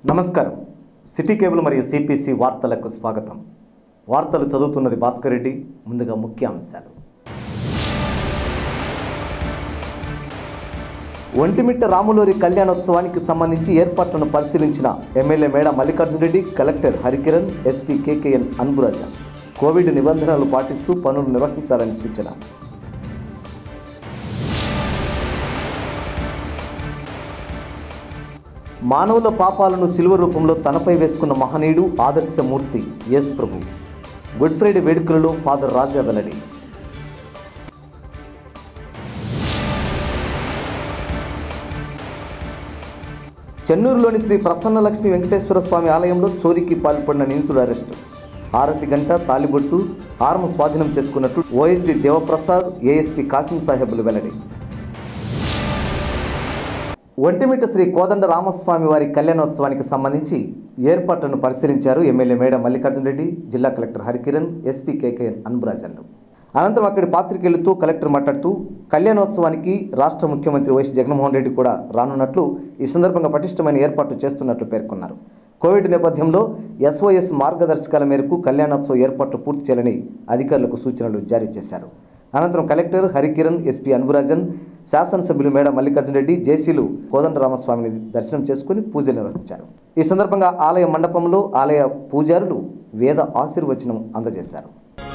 నమస్కారం city cable మరియు CPC వార్తలకు స్వాగతం వార్తలు చదువుతున్నది భాస్కర్ రెడ్డి ముందుగా ముఖ్యాంశాలు ఒంటిమిట్ట రాములూరి కళ్యాణోత్సవానికి సంబంధించి ఏర్పాట్లను పరిశీలించిన MLA Meda Mallikarjuna Reddy collector Harikiran SP KKN Anburaja Covid నిబంధనలు పాటిస్తూ పనులు నిర్వహించాలని సూచన మానవుల పాపాలను శిలువ రూపంలో తనపై వేసుకున్న మహనీయుడు ఆదర్శమూర్తి యేసు ప్రభు గుడ్ ఫ్రైడే వేడుకలలో ఫాదర్ రాజా వెల్లడి చెన్నూరులోని శ్రీ ప్రసన్నలక్ష్మి వెంకటేశ్వర స్వామి ఆలయంలో చోరీకి పాల్పడిన నిందితుడు అరెస్టు హారతి గంట తాలిబొట్టు ఆర్మ స్వాధీనం చేసుకున్నట్లు ఓఎస్డి దేవప్రసాద్ ఏఎస్పీ కాసిం సాహెబులు వెల్లడి ఒంటిమిట్ట శ్రీ కోదండ రామస్వామి వారి కళ్యాణోత్సవానికి సంబంధించి ఏర్పాట్లను పరిశీలించారు ఎమ్మెల్యే మేడ మల్లికార్జున రెడ్డి జిల్లా కలెక్టర్ హరికిరణ్ ఎస్పీ కేకేఎన్ అన్బురాజన్లు అనంతరం అక్కడి పాత్రికేయులతో కలెక్టర్ మాట్లాడుతూ కళ్యాణోత్సవానికి రాష్ట్ర ముఖ్యమంత్రి వైఎస్ జగన్మోహన్ రెడ్డి కూడా రానున్నట్లు ఈ సందర్భంగా పటిష్టమైన ఏర్పాట్లు చేస్తున్నట్లు పేర్కొన్నారు కోవిడ్ నేపథ్యంలో ఎస్ఓఎస్ మార్గదర్శకాల మేరకు కళ్యాణోత్సవ ఏర్పాట్లు పూర్తి చేయాలని అధికారులకు సూచనలు జారీ చేశారు అనంతరం కలెక్టర్ హరికిరణ్ ఎస్పీ అన్బురాజన్ శాసనసభ్యులు మేడ మల్లికార్జున రెడ్డి జేసీలు కోదండరామస్వామిని దర్శనం చేసుకుని పూజలు నిర్వహించారు ఈ సందర్భంగా ఆలయ మండపంలో ఆలయ పూజారులు వేద ఆశీర్వచనం అందజేశారు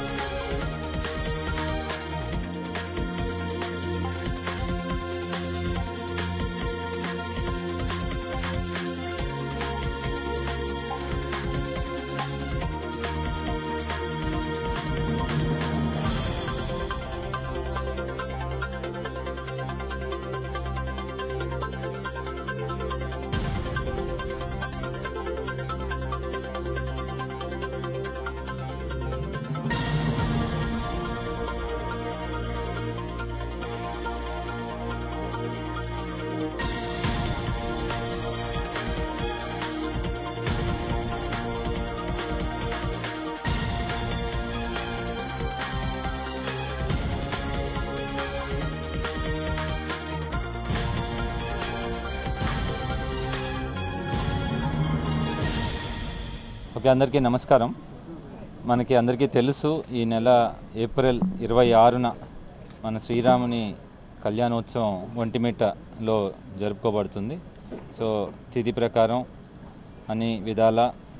ఓకే అందరికీ నమస్కారం మనకి అందరికీ తెలుసు ఈ నెల ఏప్రిల్ ఇరవై ఆరున మన శ్రీరాముని కళ్యాణోత్సవం ఒంటిమిట్టలో జరుపుకోబడుతుంది సో తిథి ప్రకారం అన్ని విధాల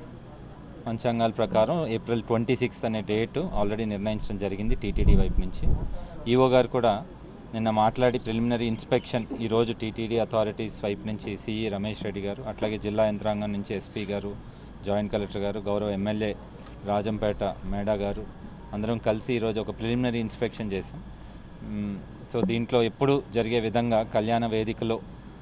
పంచాంగాల ప్రకారం ఏప్రిల్ ట్వంటీ సిక్స్త్ అనే డేట్ ఆల్రెడీ నిర్ణయించడం జరిగింది టీటీడీ వైపు నుంచి ఈఓ గారు కూడా నిన్న మాట్లాడి ప్రిలిమినరీ ఇన్స్పెక్షన్ ఈరోజు టీటీడీ అథారిటీస్ వైపు నుంచి సిఈ రమేష్ రెడ్డి గారు అట్లాగే జిల్లా యంత్రాంగం నుంచి ఎస్పీ గారు జాయింట్ కలెక్టర్ గారు గౌరవ ఎమ్మెల్యే రాజంపేట మేడా గారు అందరం కలిసి ఈరోజు ఒక ప్రిలిమినరీ ఇన్స్పెక్షన్ చేసాం మ్, సో దీంట్లో ఎప్పుడు జరిగే విధంగా కళ్యాణ వేదికలో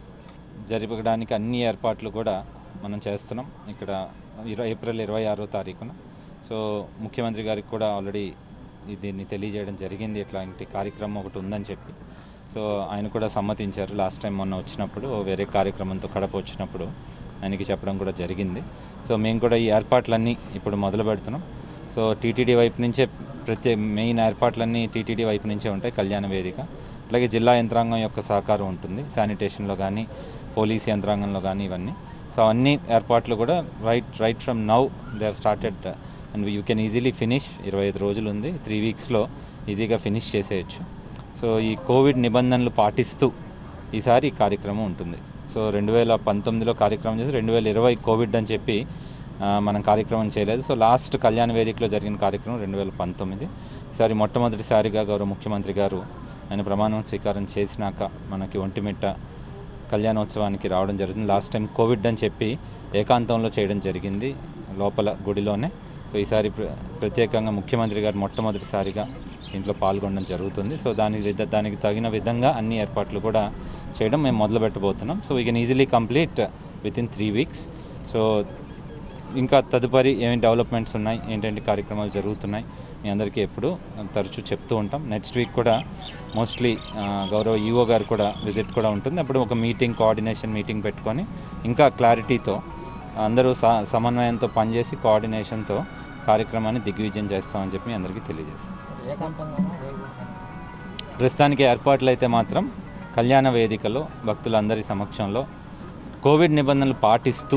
జరపడానికి అన్ని ఏర్పాట్లు కూడా మనం చేస్తున్నాం ఇక్కడ ఇరవై ఏప్రిల్ ఇరవై ఆరో తారీఖున సో ముఖ్యమంత్రి గారికి కూడా ఆల్రెడీ ఈ దీన్ని తెలియజేయడం జరిగింది ఇట్లాంటి కార్యక్రమం ఒకటి ఉందని చెప్పి సో ఆయన కూడా సమ్మతించారు లాస్ట్ టైం మొన్న వచ్చినప్పుడు వేరే కార్యక్రమంతో కడప వచ్చినప్పుడు ఆయనకి చెప్పడం కూడా జరిగింది సో మేము కూడా ఈ ఏర్పాట్లన్నీ ఇప్పుడు మొదలు పెడుతున్నాం సో టీటీడీ వైపు నుంచే ప్రతి మెయిన్ ఏర్పాట్లన్నీ టీటీడీ వైపు నుంచే ఉంటాయి కళ్యాణ వేదిక అలాగే జిల్లా యంత్రాంగం యొక్క సహకారం ఉంటుంది శానిటేషన్లో కానీ పోలీస్ యంత్రాంగంలో కానీ ఇవన్నీ సో అన్ని ఏర్పాట్లు కూడా right right from now they have started and you can easily finish ఇరవై ఐదు రోజులు ఉంది త్రీ వీక్స్లో ఈజీగా ఫినిష్ చేసేయచ్చు సో ఈ కోవిడ్ నిబంధనలు పాటిస్తూ ఈసారి ఈ కార్యక్రమం ఉంటుంది సో రెండు వేల పంతొమ్మిదిలో కార్యక్రమం చేసి రెండు వేల ఇరవై కోవిడ్ అని చెప్పి ఆ, మనం కార్యక్రమం చేయలేదు సో లాస్ట్ కళ్యాణ వేదికలో జరిగిన కార్యక్రమం రెండు వేల పంతొమ్మిది ఈసారి మొట్టమొదటిసారిగా గౌరవ ముఖ్యమంత్రి గారు ఆయన ప్రమాణం స్వీకారం చేసినాక మనకి ఒంటిమిట్ట కళ్యాణోత్సవానికి రావడం జరుగుతుంది లాస్ట్ టైం కోవిడ్ అని చెప్పి ఏకాంతంలో చేయడం జరిగింది లోపల గుడిలోనే సో ఈసారి ప్ర- ప్రత్యేకంగా ముఖ్యమంత్రి గారు మొట్టమొదటిసారిగా దీంట్లో పాల్గొనడం జరుగుతుంది సో దాని విధ దానికి తగిన విధంగా అన్ని ఏర్పాట్లు కూడా చేయడం మేము మొదలు పెట్టబోతున్నాం so we can easily complete within three weeks so ఇంకా తదుపరి ఏమేమి డెవలప్మెంట్స్ ఉన్నాయి ఏంటంటే కార్యక్రమాలు జరుగుతున్నాయి మీ అందరికీ ఎప్పుడు తరచూ చెప్తూ ఉంటాం నెక్స్ట్ వీక్ కూడా మోస్ట్లీ గౌరవ ఈఓ గారు కూడా విజిట్ కూడా ఉంటుంది అప్పుడు ఒక మీటింగ్ కోఆర్డినేషన్ మీటింగ్ పెట్టుకొని ఇంకా క్లారిటీతో అందరూ స సమన్వయంతో పనిచేసి కోఆర్డినేషన్తో కార్యక్రమాన్ని దిగ్విజయం చేస్తామని చెప్పి మీ అందరికీ తెలియజేస్తాం ప్రస్తుతానికి ఏర్పాట్లు అయితే మాత్రం కళ్యాణ వేదికలో భక్తులందరి సమక్షంలో కోవిడ్ నిబంధనలు పాటిస్తూ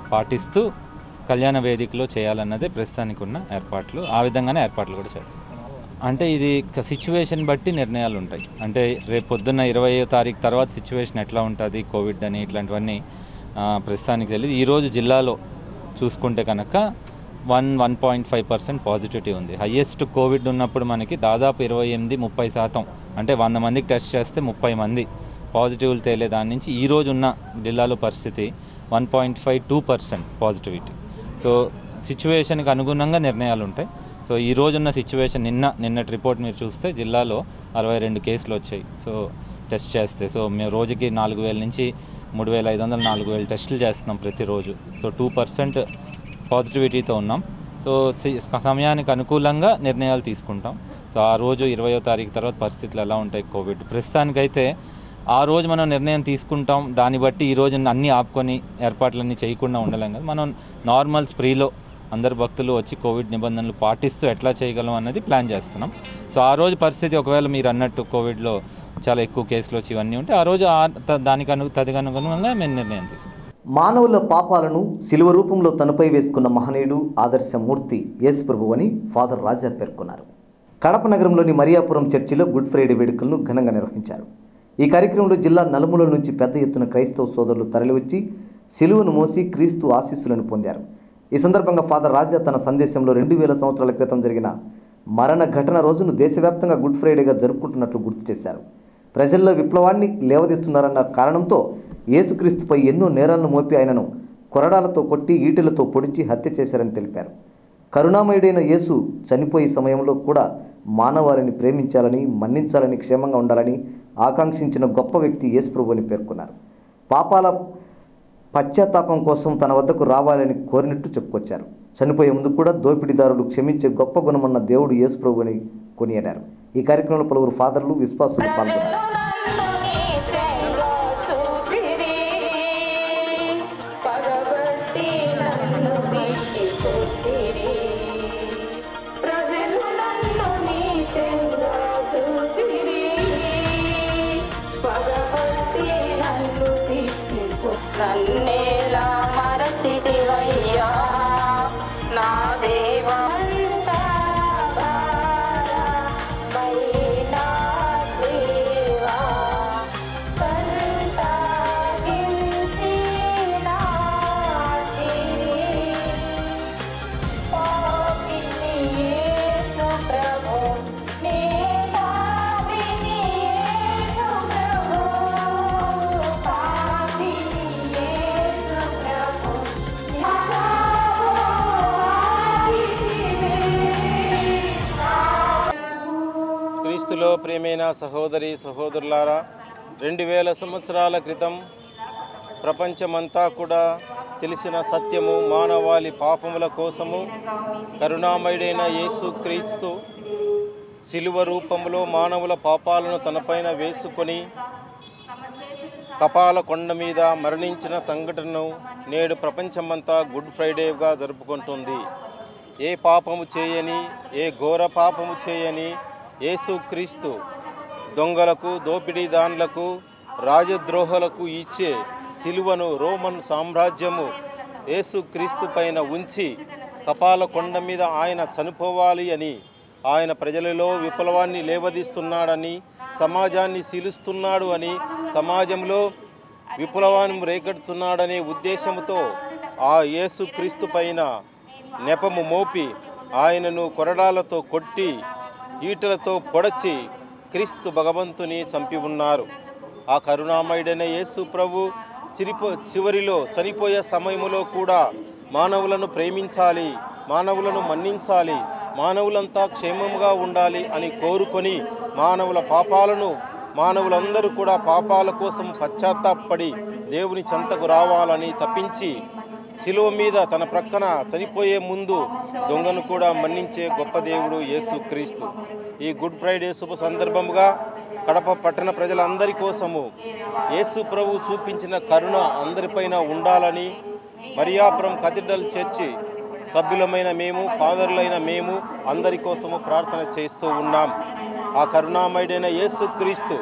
పాటిస్తూ కళ్యాణ వేదికలో చేయాలన్నదే ప్రస్తుతానికి ఉన్న ఏర్పాట్లు ఆ విధంగానే ఏర్పాట్లు కూడా చేస్తాం అంటే ఇది సిచ్యువేషన్ బట్టి నిర్ణయాలు ఉంటాయి అంటే రేపు పొద్దున్న ఇరవయో తారీఖు తర్వాత సిచ్యువేషన్ ఎట్లా ఉంటుంది కోవిడ్ అని ఇట్లాంటివన్నీ ఆ, ప్రస్తుతానికి తెలియదు ఈరోజు జిల్లాలో చూసుకుంటే కనుక one one point five percent positivity ఉంది హయ్యెస్ట్ కోవిడ్ ఉన్నప్పుడు మనకి దాదాపు ఇరవై ఎనిమిది ముప్పై శాతం అంటే వంద మందికి టెస్ట్ చేస్తే ముప్పై మంది పాజిటివ్లు తేలే దాని నుంచి ఈ రోజు ఉన్న జిల్లాలో పరిస్థితి one point five two percent positivity so సిచ్యువేషన్కి అనుగుణంగా నిర్ణయాలు ఉంటాయి సో ఈ రోజున్న సిచ్యువేషన్ నిన్న నిన్నటి రిపోర్ట్ మీరు చూస్తే జిల్లాలో అరవై రెండు కేసులు వచ్చాయి సో టెస్ట్ చేస్తే సో మేము రోజుకి నాలుగు వేల నుంచి మూడు వేల ఐదు వందలు నాలుగు వేలు టెస్టులు చేస్తున్నాం ప్రతిరోజు సో టూ పర్సెంట్ పాజిటివిటీతో ఉన్నాం సో సి- సమయానికి అనుకూలంగా నిర్ణయాలు తీసుకుంటాం సో ఆ రోజు ఇరవయో తారీఖు తర్వాత పరిస్థితులు ఎలా ఉంటాయి కోవిడ్ ప్రస్తుతానికైతే ఆ రోజు మనం నిర్ణయం తీసుకుంటాం దాన్ని బట్టి ఈ రోజు అన్నీ ఆపుకొని ఏర్పాట్లన్నీ చేయకుండా ఉండలేం కదా మనం నార్మల్ స్ప్రీలో అందరు భక్తులు వచ్చి కోవిడ్ నిబంధనలు పాటిస్తూ ఎట్లా చేయగలం అన్నది ప్లాన్ చేస్తున్నాం సో ఆ రోజు పరిస్థితి ఒకవేళ మీరు అన్నట్టు కోవిడ్లో చాలా ఎక్కువ కేసులు వచ్చి ఇవన్నీ ఉంటే ఆ రోజు ఆ త- దానికి అను తదనుగుణంగా మేము నిర్ణయం తీసుకుంటాం మానవుల పాపాలను శిలువ రూపంలో తనపై వేసుకున్న మహనీయుడు ఆదర్శమూర్తి యేసుప్రభు అని ఫాదర్ రాజా పేర్కొన్నారు కడప నగరంలోని మరియాపురం చర్చిలో గుడ్ ఫ్రైడే వేడుకలను ఘనంగా నిర్వహించారు ఈ కార్యక్రమంలో జిల్లా నలుమూలల నుంచి పెద్ద ఎత్తున క్రైస్తవ సోదరులు తరలివచ్చి శిలువను మోసి క్రీస్తు ఆశీస్సులను పొందారు ఈ సందర్భంగా ఫాదర్ రాజా తన సందేశంలో రెండు వేల సంవత్సరాల క్రితం జరిగిన మరణ ఘటన రోజును దేశవ్యాప్తంగా గుడ్ ఫ్రైడేగా జరుపుకుంటున్నట్లు గుర్తు చేశారు ప్రజల్లో విప్లవాన్ని లేవదీస్తున్నారన్న కారణంతో యేసుక్రీస్తుపై ఎన్నో నేరాలను మోపి ఆయనను కొరడాలతో కొట్టి ఈటెలతో పొడిచి హత్య చేశారని తెలిపారు కరుణామయుడైన యేసు చనిపోయే సమయంలో కూడా మానవాళిని ప్రేమించాలని మన్నించాలని క్షేమంగా ఉండాలని ఆకాంక్షించిన గొప్ప వ్యక్తి యేసుప్రభు అని పేర్కొన్నారు పాపాల పశ్చాత్తాపం కోసం తన వద్దకు రావాలని కోరినట్టు చెప్పుకొచ్చారు చనిపోయే ముందు కూడా దోపిడీదారులు క్షమించే గొప్ప గుణమున్న దేవుడు యేసుప్రభు అని కొనియాడారు ఈ కార్యక్రమంలో పలువురు ఫాదర్లు విశ్వాసులు పాల్గొన్నారు పగబట్టి నన్ను తీసుకొచ్చిరి ప్రజలు నన్ను నీచంగా చూసిరి పగబట్టి నన్ను తీసుకు నన్నేలా మరచిదివయ్యా నా దేవంతా మైనా దేవా క్రీస్తులో ప్రియమైన సహోదరి సహోదరులారా రెండు వేల సంవత్సరాల క్రితం ప్రపంచమంతా కూడా తెలిసిన సత్యము మానవాళి పాపముల కోసము కరుణామయుడైన యేసు క్రీస్తు శిలువ రూపంలో మానవుల పాపాలను తనపైన వేసుకొని కపాల కొండ మీద మరణించిన సంఘటనను నేడు ప్రపంచమంతా గుడ్ ఫ్రైడేగా జరుపుకుంటుంది ఏ పాపము చేయని ఏ ఘోర పాపము చేయని యేసుక్రీస్తు దొంగలకు దోపిడీదాన్లకు రాజద్రోహులకు ఇచ్చే సిలువను రోమన్ సామ్రాజ్యము యేసుక్రీస్తు పైన ఉంచి కపాల కొండ మీద ఆయన చనిపోవాలి అని ఆయన ప్రజలలో విప్లవాన్ని లేవదీస్తున్నాడని సమాజాన్ని శీలుస్తున్నాడు అని సమాజంలో విప్లవాన్ని రేకెడుతున్నాడనే ఉద్దేశంతో ఆ యేసుక్రీస్తు పైన నెపము మోపి ఆయనను కొరడాలతో కొట్టి ఈటలతో పొడచి క్రీస్తు భగవంతుని చంపి ఉన్నారు ఆ కరుణామయుడైన యేసు ప్రభు చిరిపో చివరిలో చనిపోయే సమయములో కూడా మానవులను ప్రేమించాలి మానవులను మన్నించాలి మానవులంతా క్షేమంగా ఉండాలి అని కోరుకొని మానవుల పాపాలను మానవులందరూ కూడా పాపాల కోసం పశ్చాత్తాపడి దేవుని చెంతకు రావాలని తప్పించి శిలువ మీద తన ప్రక్కన చనిపోయే ముందు దొంగను కూడా మన్నించే గొప్ప దేవుడు యేసు క్రీస్తు ఈ గుడ్ ఫ్రైడే శుభ సందర్భముగా కడప పట్టణ ప్రజలందరి కోసము యేసు ప్రభు చూపించిన కరుణ అందరిపైన ఉండాలని మరియాపురం కథిడ్రల్ చర్చి సభ్యులమైన మేము ఫాదర్లైన మేము అందరి కోసము ప్రార్థన చేస్తూ ఉన్నాం ఆ కరుణామయుడైన యేసు క్రీస్తు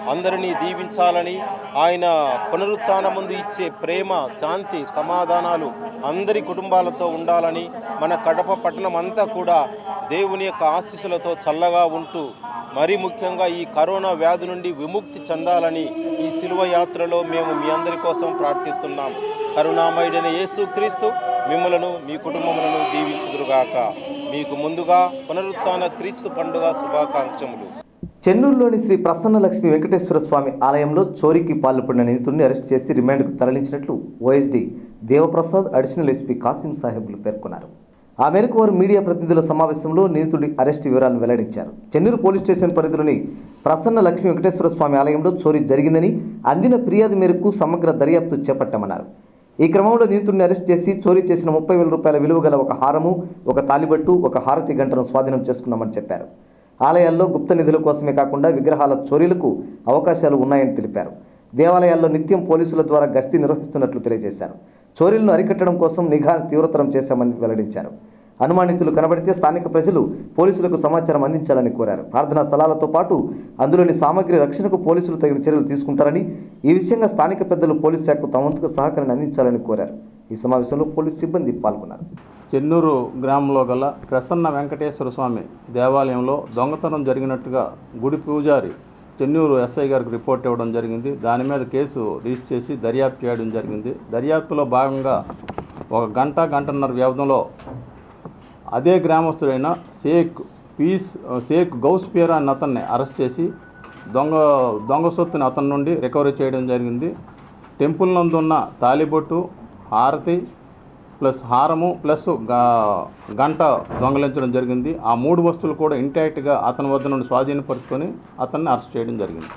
అందరినీ దీవించాలని ఆయన పునరుత్థానం ముందు ఇచ్చే ప్రేమ శాంతి సమాధానాలు అందరి కుటుంబాలతో ఉండాలని మన కడప పట్టణం అంతా కూడా దేవుని యొక్క ఆశీస్సులతో చల్లగా ఉంటూ మరీ ముఖ్యంగా ఈ కరోనా వ్యాధి నుండి విముక్తి చెందాలని ఈ శిలువ యాత్రలో మేము మీ అందరి కోసం ప్రార్థిస్తున్నాం కరుణామయుడైన యేసుక్రీస్తు మిమ్మలను మీ కుటుంబములను దీవించుదురుగాక మీకు ముందుగా పునరుత్థాన క్రీస్తు పండుగ శుభాకాంక్షములు చెన్నూరులోని శ్రీ ప్రసన్న లక్ష్మి వెంకటేశ్వర స్వామి ఆలయంలో చోరీకి పాల్పడిన నిందితుడిని అరెస్ట్ చేసి రిమాండ్కు తరలించినట్లు OSD Devaprasad additional SP Kasim సాహెబ్లు పేర్కొన్నారు ఆ మేరకు వారు మీడియా ప్రతినిధుల సమావేశంలో నిందితుడి అరెస్ట్ వివరాలను వెల్లడించారు చెన్నూరు పోలీస్ స్టేషన్ పరిధిలోని ప్రసన్న లక్ష్మీ వెంకటేశ్వర స్వామి ఆలయంలో చోరీ జరిగిందని అందిన ఫిర్యాదు మేరకు సమగ్ర దర్యాప్తు చేపట్టామన్నారు ఈ క్రమంలో నిందితుడిని అరెస్ట్ చేసి చోరీ చేసిన ముప్పై వేల రూపాయల విలువ గల ఒక హారము ఒక తాలిబట్టు ఒక హారతి గంటను స్వాధీనం చేసుకున్నామని చెప్పారు ఆలయాల్లో గుప్త నిధుల కోసమే కాకుండా విగ్రహాల చోరీలకు అవకాశాలు ఉన్నాయని తెలిపారు దేవాలయాల్లో నిత్యం పోలీసుల ద్వారా గస్తీ నిర్వహిస్తున్నట్లు తెలియజేశారు చోరీలను అరికట్టడం కోసం నిఘా తీవ్రతరం చేశామని వెల్లడించారు అనుమానితులు కనబడితే స్థానిక ప్రజలు పోలీసులకు సమాచారం అందించాలని కోరారు ప్రార్థనా స్థలాలతో పాటు అందులోని సామగ్రి రక్షణకు పోలీసులు తగిన చర్యలు తీసుకుంటారని ఈ విషయంగా స్థానిక పెద్దలు పోలీసు శాఖకు తమ వంతుగా సహకారాన్ని అందించాలని కోరారు ఈ సమావేశంలో పోలీసు సిబ్బంది పాల్గొన్నారు చెన్నూరు గ్రామంలో గల ప్రసన్న వెంకటేశ్వర స్వామి దేవాలయంలో దొంగతనం జరిగినట్టుగా గుడి పూజారి చెన్నూరు ఎస్ఐ గారికి రిపోర్ట్ ఇవ్వడం జరిగింది దాని మీద కేసు రిజిస్టర్ చేసి దర్యాప్తు చేయడం జరిగింది దర్యాప్తులో భాగంగా ఒక గంట గంటన్నర వ్యవధిలో అదే గ్రామస్తుడైన షేక్ పీస్ షేక్ గౌస్ పీరా అన్న అతన్ని అరెస్ట్ చేసి దొంగ దొంగ సొత్తుని అతని నుండి రికవరీ చేయడం జరిగింది టెంపుల్ నందున్న తాలిబొట్టు హారతి ప్లస్ హారము ప్లస్ గా- గంట దొంగలించడం జరిగింది ఆ మూడు వస్తువులు కూడా ఇంటాక్ట్గా అతని వద్ద నుండి స్వాధీనపరుచుకొని అతన్ని అరెస్ట్ చేయడం జరిగింది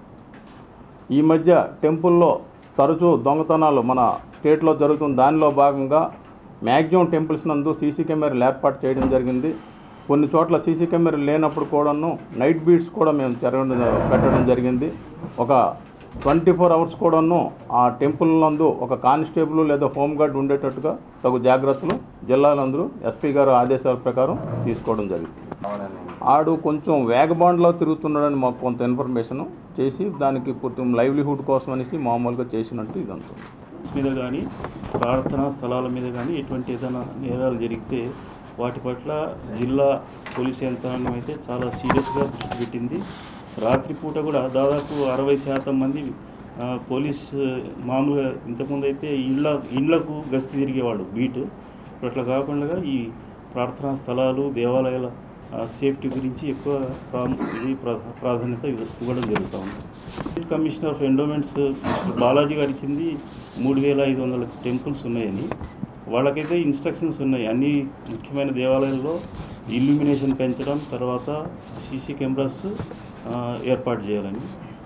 ఈ మధ్య టెంపుల్లో తరచూ దొంగతనాలు మన స్టేట్లో జరుగుతున్న దానిలో భాగంగా మ్యాక్సిమం టెంపుల్స్ నందు సీసీ కెమెరాలు ఏర్పాటు చేయడం జరిగింది కొన్ని చోట్ల సీసీ కెమెరాలు లేనప్పుడు కూడాను నైట్ బీట్స్ కూడా మేము జరగడం పెట్టడం జరిగింది ఒక ట్వంటీ ఫోర్ అవర్స్ కూడాను ఆ టెంపుల్ నందు ఒక కానిస్టేబుల్ లేదా హోమ్ గార్డ్ ఉండేటట్టుగా తగు జాగ్రత్తలు జిల్లాలందరూ ఎస్పీ గారు ఆదేశాల ప్రకారం తీసుకోవడం జరిగింది ఆడు కొంచెం వేగబాండ్లో తిరుగుతున్నాడని మాకు కొంత ఇన్ఫర్మేషన్ చేసి దానికి కొంచెం లైవ్లీహుడ్ కోసం అనేసి మామూలుగా చేసినట్టు ఇదంతా మీద కానీ ప్రార్థనా స్థలాల మీద కానీ ఎటువంటి ఏదైనా నేరాలు జరిగితే వాటి పట్ల జిల్లా పోలీస్ యంత్రాంగం అయితే చాలా సీరియస్గా దృష్టి పెట్టింది రాత్రిపూట కూడా దాదాపు అరవై శాతం మంది ఆ, పోలీస్ మామూలుగా ఇంతకుముందు అయితే ఇళ్ళ ఇళ్లకు గస్తీ తిరిగేవాడు బీట్ ఇప్పుడు అట్లా కాకుండా ఈ ప్రార్థనా స్థలాలు దేవాలయాల ఆ, సేఫ్టీ గురించి ఎక్కువ ప్రాము ఇది ప్రా- ప్రాధాన్యత ఇవ్వ- ఇవ్వడం జరుగుతూ ఉంది state commissioner of endowments mister Balaji గారు ఇచ్చింది మూడు వేల ఐదు వందల టెంపుల్స్ ఉన్నాయని వాళ్ళకైతే ఇన్స్ట్రక్షన్స్ ఉన్నాయి అన్ని ముఖ్యమైన దేవాలయాల్లో ఇల్యూమినేషన్ పెంచడం తర్వాత సీసీ కెమెరాస్ ఆ, ఏర్పాటు చేయాలని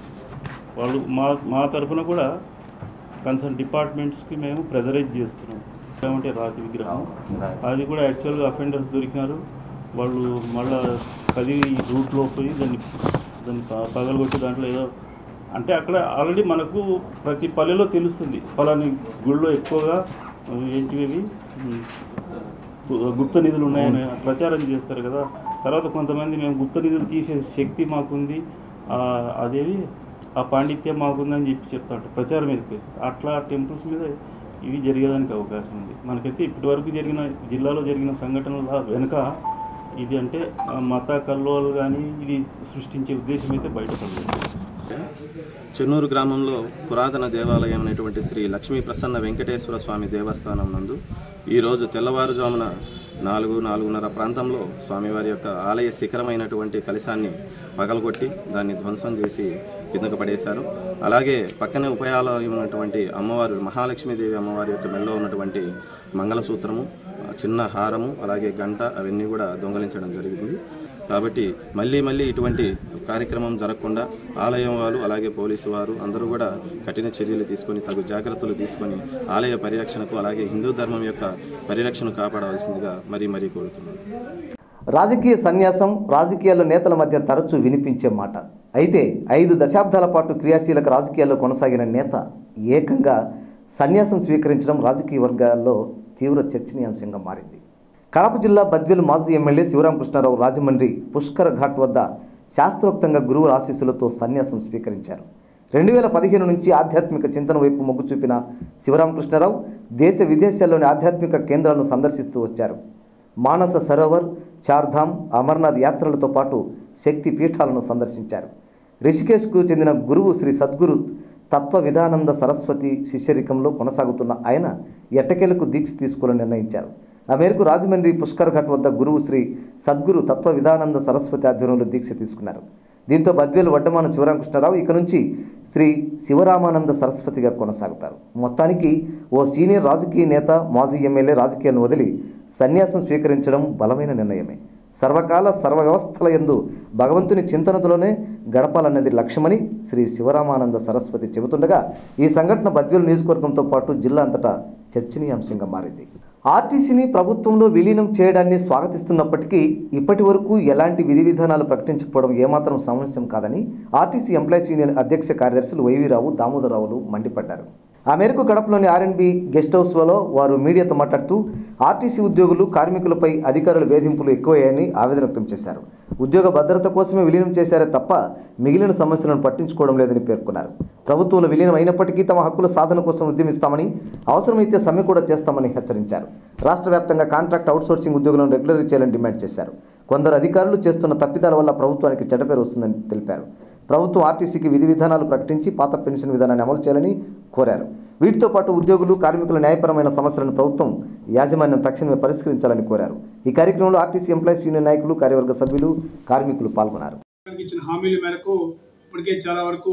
వాళ్ళు మా మా తరఫున కూడా కన్సర్న్ డిపార్ట్మెంట్స్కి మేము ప్రెజరైజ్ చేస్తున్నాం ఏమంటే రాతి విగ్రహం అది కూడా యాక్చువల్గా అఫెండర్స్ దొరికినారు వాళ్ళు మళ్ళా కదిలి రూట్లో పోయి దాన్ని దాన్ని ప- పగలగొట్టి దాంట్లో ఏదో అంటే అక్కడ ఆల్రెడీ మనకు ప్రతి పల్లెలో తెలుస్తుంది పలాని గుళ్ళో ఎక్కువగా ఆ, ఏంటివి ఇవి, ఉమ్, గు- గుప్త నిధులు ఉన్నాయని ప్రచారం చేస్తారు కదా తర్వాత కొంతమంది మేము గుప్త నిధులు తీసే శక్తి మాకుంది ఆ, అదేది ఆ పాండిత్యం మాకుందని చెప్పి చెప్తాడు ప్రచారం ఎక్కువ అట్లా టెంపుల్స్ మీద ఇవి జరిగేదానికి అవకాశం ఉంది మనకైతే ఇప్పటి వరకు జరిగిన జిల్లాలో జరిగిన సంఘటనల వెనుక ఇది అంటే ఆ, మత కల్లోలు కానీ ఇది సృష్టించే ఉద్దేశం అయితే బయటపడలేదు చెన్నూరు గ్రామంలో పురాతన దేవాలయం అయినటువంటి శ్రీ లక్ష్మీ ప్రసన్న వెంకటేశ్వర స్వామి దేవస్థానం నందు ఈరోజు తెల్లవారుజామున నాలుగు నాలుగున్నర ప్రాంతంలో స్వామివారి యొక్క ఆలయ శిఖరమైనటువంటి కలశాన్ని పగలగొట్టి దాన్ని ధ్వంసం చేసి కిందకు పడేశారు అలాగే పక్కనే ఉపాయాలయం ఉన్నటువంటి అమ్మవారు మహాలక్ష్మీదేవి అమ్మవారి యొక్క మెల్లో ఉన్నటువంటి మంగళసూత్రము ఆ చిన్న హారము అలాగే గంట అవన్నీ కూడా దొంగలించడం జరిగింది కాబట్టి మళ్ళీ మళ్ళీ ఇటువంటి కార్యక్రమం జరగకుండా ఆలయం వారు అలాగే పోలీసు వారు అందరూ కూడా కఠిన చర్యలు తీసుకొని తగు జాగ్రత్తలు తీసుకొని ఆలయ పరిరక్షణకు అలాగే హిందూ ధర్మం యొక్క పరిరక్షణ కాపాడవలసిందిగా మరీ మరీ కోరుతున్నాను రాజకీయ సన్యాసం రాజకీయాల్లో నేతల మధ్య తరచూ వినిపించే మాట అయితే ఐదు దశాబ్దాల పాటు క్రియాశీలక రాజకీయాల్లో కొనసాగిన నేత ఏకంగా సన్యాసం స్వీకరించడం రాజకీయ వర్గాల్లో తీవ్ర చర్చనీయాంశంగా మారింది కడప జిల్లా బద్వేలు మాజీ ఎమ్మెల్యే శివరామకృష్ణారావు రాజమండ్రి పుష్కర ఘాట్ వద్ద శాస్త్రోక్తంగా గురువుల ఆశీస్సులతో సన్యాసం స్వీకరించారు రెండు వేల పదిహేను నుంచి ఆధ్యాత్మిక చింతన వైపు మొగ్గు చూపిన శివరామకృష్ణరావు దేశ విదేశాల్లోని ఆధ్యాత్మిక కేంద్రాలను సందర్శిస్తూ వచ్చారు మానస సరోవర్ చార్ధామ్ అమర్నాథ్ యాత్రలతో పాటు శక్తి పీఠాలను సందర్శించారు రిషికేశ్కు చెందిన గురువు శ్రీ సద్గురు తత్వ విధానంద సరస్వతి శిష్యరికంలో కొనసాగుతున్న ఆయన ఎట్టకేలకు దీక్ష తీసుకోవాలని నిర్ణయించారు ఆ మేరకు రాజమండ్రి పుష్కర్ ఘాట్ వద్ద గురువు శ్రీ సద్గురు తత్వ విధానంద సరస్వతి ఆధ్వర్యంలో దీక్ష తీసుకున్నారు దీంతో బద్వేలు వడ్డమాన శివరామకృష్ణరావు ఇక నుంచి శ్రీ శివరామానంద సరస్వతిగా కొనసాగుతారు మొత్తానికి ఓ సీనియర్ రాజకీయ నేత మాజీ ఎమ్మెల్యే రాజకీయాలను వదిలి సన్యాసం స్వీకరించడం బలమైన నిర్ణయమే సర్వకాల సర్వ వ్యవస్థల ఎందు భగవంతుని చింతనతోనే గడపాలన్నది లక్ష్యమని శ్రీ శివరామానంద సరస్వతి చెబుతుండగా ఈ సంఘటన బద్వేలు నియోజకవర్గంతో పాటు జిల్లా అంతటా చర్చనీయాంశంగా మారింది ఆర్టీసీని ప్రభుత్వంలో విలీనం చేయడాన్ని స్వాగతిస్తున్నప్పటికీ ఇప్పటి వరకు ఎలాంటి విధి విధానాలు ప్రకటించకపోవడం ఏమాత్రం సమస్యం కాదని ఆర్టీసీ ఎంప్లాయీస్ యూనియన్ అధ్యక్ష కార్యదర్శులు వైవీరావు దామోదరరావులు మండిపడ్డారు ఆ మేరకు కడపలోని ఆర్ఎన్బి గెస్ట్ హౌస్లో వారు మీడియాతో మాట్లాడుతూ ఆర్టీసీ ఉద్యోగులు కార్మికులపై అధికారుల వేధింపులు ఎక్కువయ్యాయని ఆవేదన వ్యక్తం చేశారు ఉద్యోగ భద్రత కోసమే విలీనం చేశారే తప్ప మిగిలిన సమస్యలను పట్టించుకోవడం లేదని పేర్కొన్నారు ప్రభుత్వంలో విలీనం అయినప్పటికీ తమ హక్కుల సాధన కోసం ఉద్యమిస్తామని అవసరమైతే సమ్మె కూడా చేస్తామని హెచ్చరించారు రాష్ట్ర వ్యాప్తంగా కాంట్రాక్ట్ అవుట్సోర్సింగ్ ఉద్యోగులను రెగ్యులర్ చేయాలని డిమాండ్ చేశారు కొందరు అధికారులు చేస్తున్న తప్పిదాల వల్ల ప్రభుత్వానికి చెడ్డపేరు వస్తుందని తెలిపారు ప్రభుత్వం ఆర్టీసీకి విధి విధానాలు ప్రకటించి పాత పెన్షన్ విధానాన్ని అమలు చేయాలని కోరారు వీటితో పాటు ఉద్యోగులు కార్మికుల న్యాయపరమైన సమస్యలను ప్రభుత్వం యాజమాన్యం తక్షణమే పరిష్కరించాలని కోరారు ఈ కార్యక్రమంలో ఆర్టీసీ ఎంప్లాయీస్ యూనియన్ నాయకులు కార్యవర్గ సభ్యులు కార్మికులు పాల్గొన్నారు ప్రభుత్వానికి ఇచ్చిన హామీల మేరకు ఇప్పటికే చాలా వరకు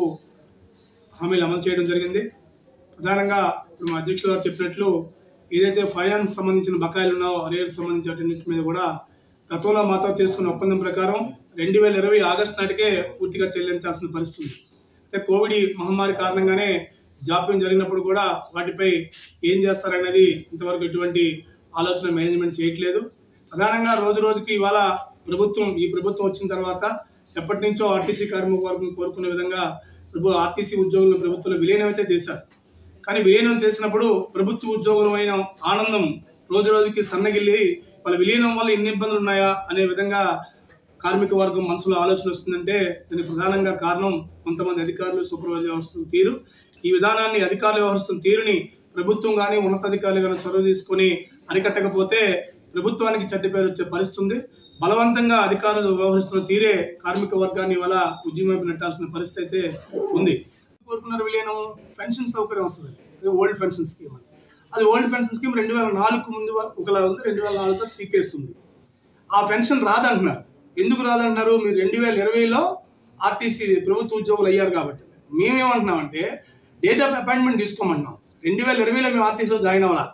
హామీలు అమలు చేయడం జరిగింది ప్రధానంగా ఇప్పుడు మా అధ్యక్షులు గారు చెప్పినట్లు ఏదైతే ఫైనాన్స్ సంబంధించిన బకాయిలు ఉన్నాయో అరియర్స్ సంబంధించిన వాటన్నిటి మీద కూడా గతంలో మాతో చేసుకున్న ఒప్పందం ప్రకారం రెండు వేల ఇరవై ఆగస్టు నాటికే పూర్తిగా చెల్లించాల్సిన పరిస్థితి ఉంది అయితే కోవిడ్ మహమ్మారి కారణంగానే జాప్యం జరిగినప్పుడు కూడా వాటిపై ఏం చేస్తారనేది ఇంతవరకు ఎటువంటి ఆలోచన మేనేజ్మెంట్ చేయట్లేదు ప్రధానంగా రోజు రోజుకి ఇవాళ ప్రభుత్వం ఈ ప్రభుత్వం వచ్చిన తర్వాత ఎప్పటి నుంచో ఆర్టీసీ కార్మిక వర్గం కోరుకునే విధంగా ప్రభు ఆర్టీసీ ఉద్యోగులను ప్రభుత్వంలో విలీనం అయితే చేశారు కానీ విలీనం చేసినప్పుడు ప్రభుత్వ ఉద్యోగులమైన ఆనందం రోజు రోజుకి సన్నగిల్లి వాళ్ళ విలీనం వల్ల ఎన్ని ఇబ్బందులు ఉన్నాయా అనే విధంగా కార్మిక వర్గం మనసులో ఆలోచన వస్తుందంటే దానికి ప్రధానంగా కారణం కొంతమంది అధికారులు సూపర్వైజర్ వ్యవహరిస్తున్న తీరు ఈ విధానాన్ని అధికారులు వ్యవహరిస్తున్న తీరుని ప్రభుత్వం కానీ ఉన్నతాధికారులు కానీ చొరవ తీసుకొని అరికట్టకపోతే ప్రభుత్వానికి చెడ్డ పేరు వచ్చే పరిస్థితి ఉంది బలవంతంగా అధికారులు వ్యవహరిస్తున్న తీరే కార్మిక వర్గాన్ని ఇవాళ ఉద్యమం నెట్టాల్సిన పరిస్థితి అయితే ఉంది కోరుకున్నారు విలీనం పెన్షన్ సౌకర్యం వస్తుంది అది ఓల్డ్ పెన్షన్ స్కీమ్ అని అది ఓల్డ్ పెన్షన్ స్కీమ్ రెండు వేల నాలుగు ముందు వరకు ఒకలా ఉంది రెండు వేల నాలుగుతో సిపిఎస్ ఉంది ఆ పెన్షన్ రాదంటున్నారు ఎందుకు రాదంటున్నారు మీరు రెండు వేల ఇరవైలో ఆర్టీసీ ప్రభుత్వ ఉద్యోగులు అయ్యారు కాబట్టి మేమేమంటున్నామంటే డేట్ ఆఫ్ అపాయింట్మెంట్ తీసుకోమంటున్నాం రెండు వేల ఇరవైలో మేము ఆర్టీసీలో జాయిన్ అవ్వాలా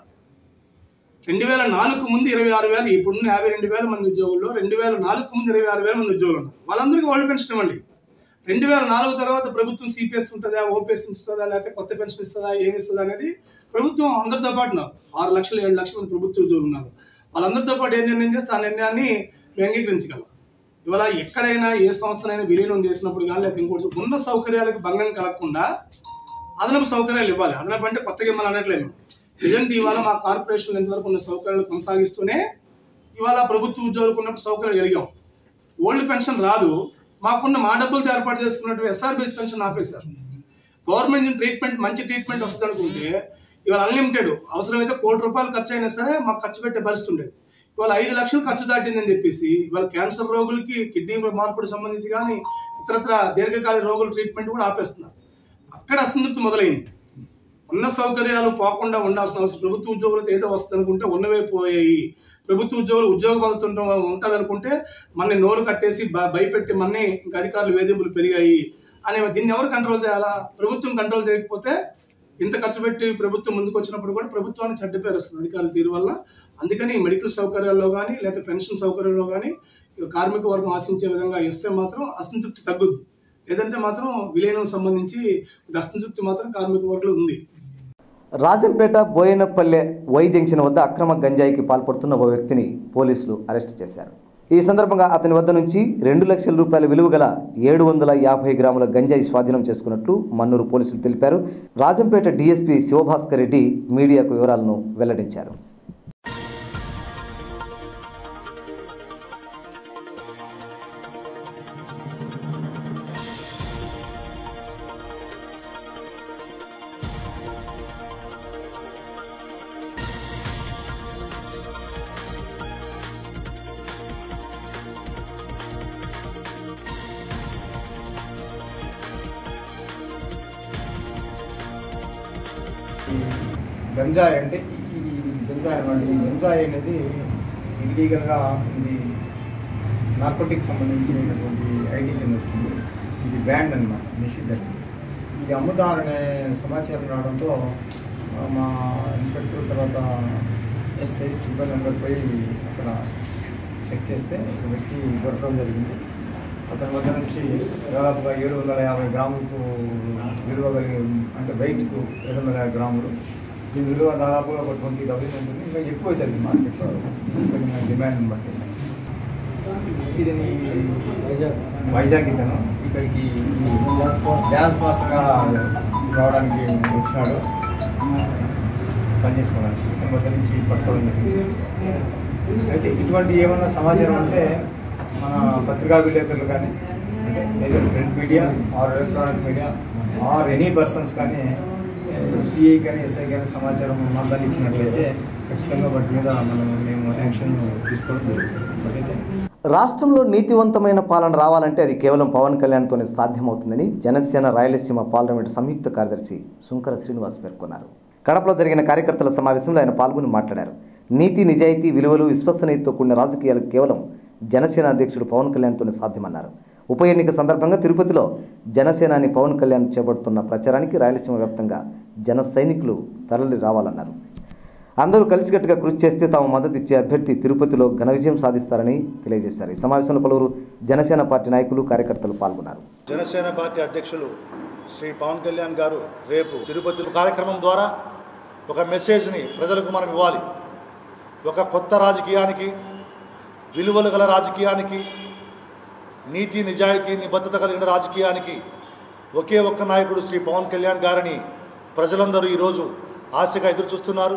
రెండు వేల నాలుగు ముందు ఇరవై ఆరు వేలు ఇప్పుడున్న యాభై రెండు వేల మంది ఉద్యోగుల్లో రెండు వేల నాలుగు ముందు ఇరవై ఆరు వేల మంది ఉద్యోగులు ఉన్నారు వాళ్ళందరికీ ఓల్డ్ పెన్షన్ ఇవ్వండి రెండు వేల నాలుగు తర్వాత ప్రభుత్వం సిపిఎస్ ఉంటుందా ఓపీఎస్ ఇస్తుందా లేకపోతే కొత్త పెన్షన్ ఇస్తుందా ఏమి ఇస్తుందా అనేది ప్రభుత్వం అందరితో పాటు ఉన్నారు ఆరు లక్షలు ఏడు లక్షల మంది ప్రభుత్వ ఉద్యోగులు ఉన్నారు వాళ్ళందరితో పాటు ఏ నిర్ణయం చేస్తే ఆ నిర్ణయాన్ని మేము అంగీకరించగలం ఇవాళ ఎక్కడైనా ఏ సంస్థనైనా విలీనం చేసినప్పుడు కానీ లేకపోతే ఇంకోటి ఉన్న సౌకర్యాలకు భంగం కలగకుండా అదనపు సౌకర్యాలు ఇవ్వాలి అదనపు అంటే కొత్తగా మనం అనట్లేదు ప్రజెంట్ ఇవాళ మా కార్పొరేషన్ ఎంతవరకు ఉన్న సౌకర్యాలు కొనసాగిస్తూనే ఇవాళ ప్రభుత్వ ఉద్యోగులకు ఉన్నప్పుడు సౌకర్యాలు కలిగాం ఓల్డ్ పెన్షన్ రాదు మాకున్న మా డబ్బులతో ఏర్పాటు చేసుకున్నట్టు ఎస్ఆర్ బేస్ పెన్షన్ ఆపేశారు గవర్నమెంట్ ట్రీట్మెంట్ మంచి ట్రీట్మెంట్ వస్తుంది అనుకుంటే ఇవాళ అన్లిమిటెడ్ అవసరమైతే కోటి రూపాయలు ఖర్చు అయినా సరే మాకు ఖర్చు పెట్టే పరిస్థితి ఉండేది ఇవాళ ఐదు లక్షలు ఖర్చు దాటిందని చెప్పేసి ఇవాళ క్యాన్సర్ రోగులకి కిడ్నీ మార్పుకు సంబంధించి కానీ ఇతరత్ర దీర్ఘకాలిక రోగుల ట్రీట్మెంట్ కూడా ఆపేస్తున్నారు అక్కడ అసంతృప్తి మొదలైంది ఉన్న సౌకర్యాలు పోకుండా ఉండాల్సిన అవసరం ప్రభుత్వ ఉద్యోగులతో ఏదో వస్తుంది అనుకుంటే ఉన్నవే పోయాయి ప్రభుత్వ ఉద్యోగులు ఉద్యోగ భద్రత ఉంటుంది అనుకుంటే మన నోరు కట్టేసి భ- భయపెట్టి మన్ని ఇంకా అధికారులు వేధింపులు పెరిగాయి అనే దీన్ని ఎవరు కంట్రోల్ చేయాలా ప్రభుత్వం కంట్రోల్ చేయకపోతే ఇంత ఖర్చు పెట్టి ప్రభుత్వం ముందుకు వచ్చినప్పుడు కూడా ప్రభుత్వానికి చెడ్డ పేరు వస్తుంది అధికారుల తీరు వల్ల అందుకని మెడికల్ సౌకర్యాల్లో కానీ లేకపోతే పెన్షన్ సౌకర్యంలో కానీ కార్మిక వర్గం ఆశించే విధంగా ఇస్తే మాత్రం అసంతృప్తి తగ్గుద్ది లేదంటే మాత్రం విలీనం సంబంధించి ఇది అసంతృప్తి మాత్రం కార్మిక వర్గంలో ఉంది రాజంపేట బోయనపల్లె వై జంక్షన్ వద్ద అక్రమ గంజాయికి పాల్పడుతున్న ఓ వ్యక్తిని పోలీసులు అరెస్ట్ చేశారు ఈ సందర్భంగా అతని వద్ద నుంచి రెండు లక్షల రూపాయల విలువ గల ఏడు వందల యాభై గ్రాముల గంజాయి స్వాధీనం చేసుకున్నట్లు మన్నూరు పోలీసులు తెలిపారు రాజంపేట డీఎస్పీ శివభాస్కర్ రెడ్డి మీడియాకు వివరాలను వెల్లడించారు గంజాయి అంటే ఈ గంజాయి అన్నమాట ఈ గంజాయి అనేది ఇల్లీగల్గా ఇది నార్కోటిక్ సంబంధించినటువంటి ఐటీ కింద వస్తుంది ఇది బ్యాండ్ అనమాట నిషిద్ధం ఇది అమ్ముతారనే సమాచారం రావడంతో ఆ, మా ఇన్స్పెక్టర్ తర్వాత ఎస్ఐ సిబ్బంది అందరు పోయి అక్కడ చెక్ చేస్తే ఒక వ్యక్తి దొరకడం జరిగింది అతని వద్ద నుంచి దాదాపుగా ఏడు వందల యాభై గ్రాములకు విలువ కలిగి అంటే వెయిట్కు ఏడు వందల యాభై గ్రాములు దీని విలువ దాదాపుగా ఒక ట్వంటీ థౌసండ్ ఉంటుంది ఇంకా ఎక్కువ అవుతుంది మార్కెట్లో కొంచెం డిమాండ్ని బట్టి ఇది వైజాగ్ ఇతను ఇక్కడికి డ్యాన్స్ మాస్టర్గా రావడానికి వచ్చినాడు పని చేసుకోవడానికి ఇతని వద్ద నుంచి పట్టుకోవడం జరిగింది అయితే ఇటువంటి ఏమన్నా సమాచారం అంటే మన పత్రికా విలేకరులు కానీ అంటే లేదా print media or electronic media or any persons కానీ సిఐ కానీ ఎస్ఐ కానీ సమాచారం మాకు ఇచ్చినట్లయితే ఖచ్చితంగా వాటి మీద మనం మేము యాక్షన్ తీసుకోవడం జరుగుతుంది బట్ అయితే రాష్ట్రంలో నీతివంతమైన పాలన రావాలంటే అది కేవలం పవన్ కళ్యాణ్తోనే సాధ్యమవుతుందని జనసేన రాయలసీమ పార్లమెంటు సంయుక్త కార్యదర్శి శుంకర శ్రీనివాస్ పేర్కొన్నారు కడపలో జరిగిన కార్యకర్తల సమావేశంలో ఆయన పాల్గొని మాట్లాడారు నీతి నిజాయితీ విలువలు విశ్వసనీయతతో కూడిన రాజకీయాలు కేవలం జనసేన అధ్యక్షుడు పవన్ కళ్యాణ్తోనే సాధ్యమన్నారు ఉప ఎన్నిక సందర్భంగా తిరుపతిలో జనసేనాని పవన్ కళ్యాణ్ చేపడుతున్న ప్రచారానికి రాయలసీమ వ్యాప్తంగా జన సైనికులు తరలి రావాలన్నారు అందరూ కలిసికట్టుగా కృషి చేస్తే తాము మద్దతు ఇచ్చే అభ్యర్థి తిరుపతిలో ఘన విజయం సాధిస్తారని తెలియజేశారు ఈ సమావేశంలో పలువురు జనసేన పార్టీ నాయకులు కార్యకర్తలు పాల్గొన్నారు జనసేన పార్టీ అధ్యక్షులు శ్రీ పవన్ కళ్యాణ్ గారు రేపు తిరుపతి కార్యక్రమం ద్వారా ఒక మెసేజ్ని ప్రజలకు మనం ఇవ్వాలి ఒక కొత్త రాజకీయానికి విలువలు గల రాజకీయానికి నీతి నిజాయితీ నిబద్ధత కలిగిన రాజకీయానికి ఒకే ఒక్క నాయకుడు శ్రీ పవన్ కళ్యాణ్ గారిని ప్రజలందరూ ఈరోజు ఆశగా ఎదురు చూస్తున్నారు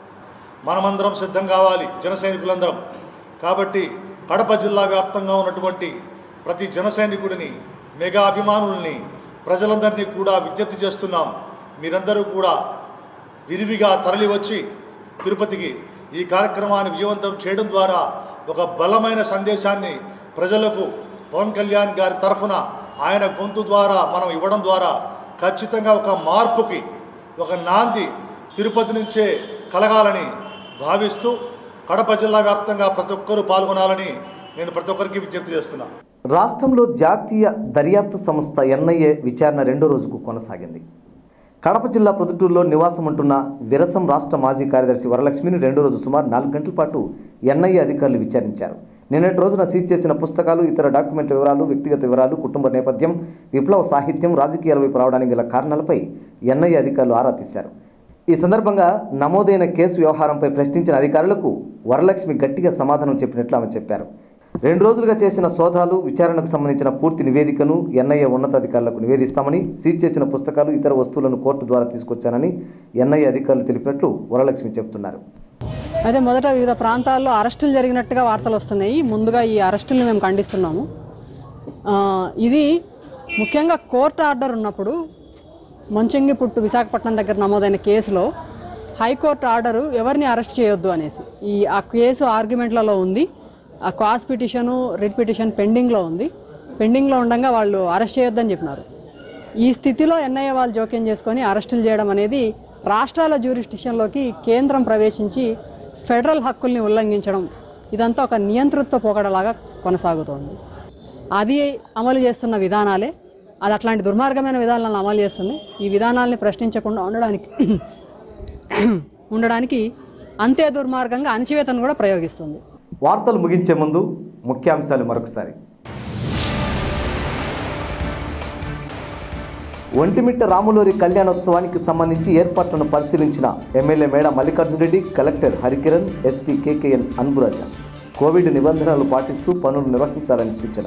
మనమందరం సిద్ధం కావాలి జన సైనికులందరం కాబట్టి కడప జిల్లా వ్యాప్తంగా ఉన్నటువంటి ప్రతి జన సైనికుడిని మెగా అభిమానుల్ని ప్రజలందరినీ కూడా విజ్ఞప్తి చేస్తున్నాం మీరందరూ కూడా విరివిగా తరలివచ్చి తిరుపతికి ఈ కార్యక్రమాన్ని విజయవంతం చేయడం ద్వారా ఒక బలమైన సందేశాన్ని ప్రజలకు పవన్ కళ్యాణ్ గారి తరఫున ఆయన గొంతు ద్వారా మనం ఇవ్వడం ద్వారా ఖచ్చితంగా ఒక మార్పుకి ఒక నాంది తిరుపతి నుంచే కలగాలని భావిస్తూ కడప జిల్లా వ్యాప్తంగా ప్రతి ఒక్కరూ పాల్గొనాలని నేను ప్రతి ఒక్కరికి విజ్ఞప్తి చేస్తున్నాను రాష్ట్రంలో జాతీయ దర్యాప్తు సంస్థ ఎన్ఐఏ విచారణ రెండో రోజుకు కొనసాగింది కడప జిల్లా ప్రొద్దుటూరులో నివాసం ఉంటున్న విరసం రాష్ట్ర మాజీ కార్యదర్శి వరలక్ష్మిని రెండో రోజు సుమారు నాలుగు గంటల పాటు ఎన్ఐఏ అధికారులు విచారించారు నిన్నటి రోజున సీజ్ చేసిన పుస్తకాలు ఇతర డాక్యుమెంట్ల వివరాలు వ్యక్తిగత వివరాలు కుటుంబ నేపథ్యం విప్లవ సాహిత్యం రాజకీయాల వైపు రావడానికి గల కారణాలపై ఎన్ఐఏ అధికారులు ఆరా తీశారు ఈ సందర్భంగా నమోదైన కేసు వ్యవహారంపై ప్రశ్నించిన అధికారులకు వరలక్ష్మి గట్టిగా సమాధానం చెప్పినట్లు ఆమె చెప్పారు రెండు రోజులుగా చేసిన సోదాలు విచారణకు సంబంధించిన పూర్తి నివేదికను ఎన్ఐఏ ఉన్నతాధికారులకు నివేదిస్తామని సీజ్ చేసిన పుస్తకాలు ఇతర వస్తువులను కోర్టు ద్వారా తీసుకొచ్చానని ఎన్ఐఏ అధికారులు తెలిపినట్లు వరలక్ష్మి చెబుతున్నారు అయితే మొదట వివిధ ప్రాంతాల్లో అరెస్టులు జరిగినట్టుగా వార్తలు వస్తున్నాయి ముందుగా ఈ అరెస్టులను మేము ఖండిస్తున్నాము ఆ, ఇది ముఖ్యంగా కోర్టు ఆర్డర్ ఉన్నప్పుడు మంచంగిపుట్టు విశాఖపట్నం దగ్గర నమోదైన కేసులో హైకోర్టు ఆర్డరు ఎవరిని అరెస్ట్ చేయొద్దు అనేసి ఈ ఆ కేసు ఆర్గ్యుమెంట్లలో ఉంది ఆ కాస్ పిటిషను రిట్ పిటిషన్ పెండింగ్లో ఉంది పెండింగ్లో ఉండగా వాళ్ళు అరెస్ట్ చేయొద్దని చెప్పినారు ఈ స్థితిలో ఎన్ఐఏ వాళ్ళు జోక్యం చేసుకొని అరెస్టులు చేయడం అనేది రాష్ట్రాల జ్యూరిస్టిక్షన్లోకి కేంద్రం ప్రవేశించి ఫెడరల్ హక్కుల్ని ఉల్లంఘించడం ఇదంతా ఒక నియంతృత్వ పోకడలాగా కొనసాగుతోంది అది అమలు చేస్తున్న విధానాలే అది అట్లాంటి దుర్మార్గమైన విధానాలను అమలు చేస్తుంది ఈ విధానాల్ని ప్రశ్నించకుండా ఉండడానికి ఉండడానికి అంతే దుర్మార్గంగా అణచివేతను కూడా ప్రయోగిస్తుంది వార్తలు ముగించే ముందు ముఖ్యాంశాలు మరొకసారి ఒంటిమిట్ట రాములూరి కళ్యాణోత్సవానికి సంబంధించి ఏర్పాట్లను పరిశీలించిన MLA Meda Mallikarjuna Reddy collector Harikiran SP KKN Anburaja Covid నిబంధనలు పాటిస్తూ పనులు నిర్వహించాలని సూచన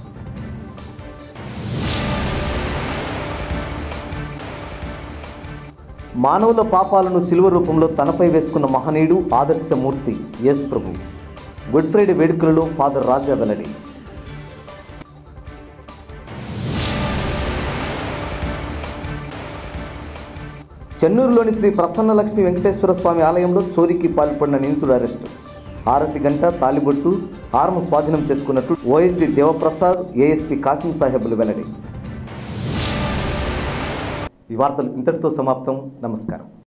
మానవుల పాపాలను శిలువ రూపంలో తనపై వేసుకున్న మహనీయుడు ఆదర్శమూర్తి యేసు ప్రభు గుడ్ ఫ్రైడే వేడుకలలో ఫాదర్ రాజా వెల్లడి చెన్నూరులోని శ్రీ ప్రసన్నలక్ష్మి వెంకటేశ్వర స్వామి ఆలయంలో చోరీకి పాల్పడిన నిందితుడు అరెస్టు హారతి గంట తాలిబొట్టు ఆర్మ స్వాధీనం చేసుకున్నట్టు ఓఎస్డి దేవప్రసాద్ ఏఎస్పీ కాసిం సాహెబులు వెల్లడి ఈ వార్తలు ఇంతటితో సమాప్తం నమస్కారం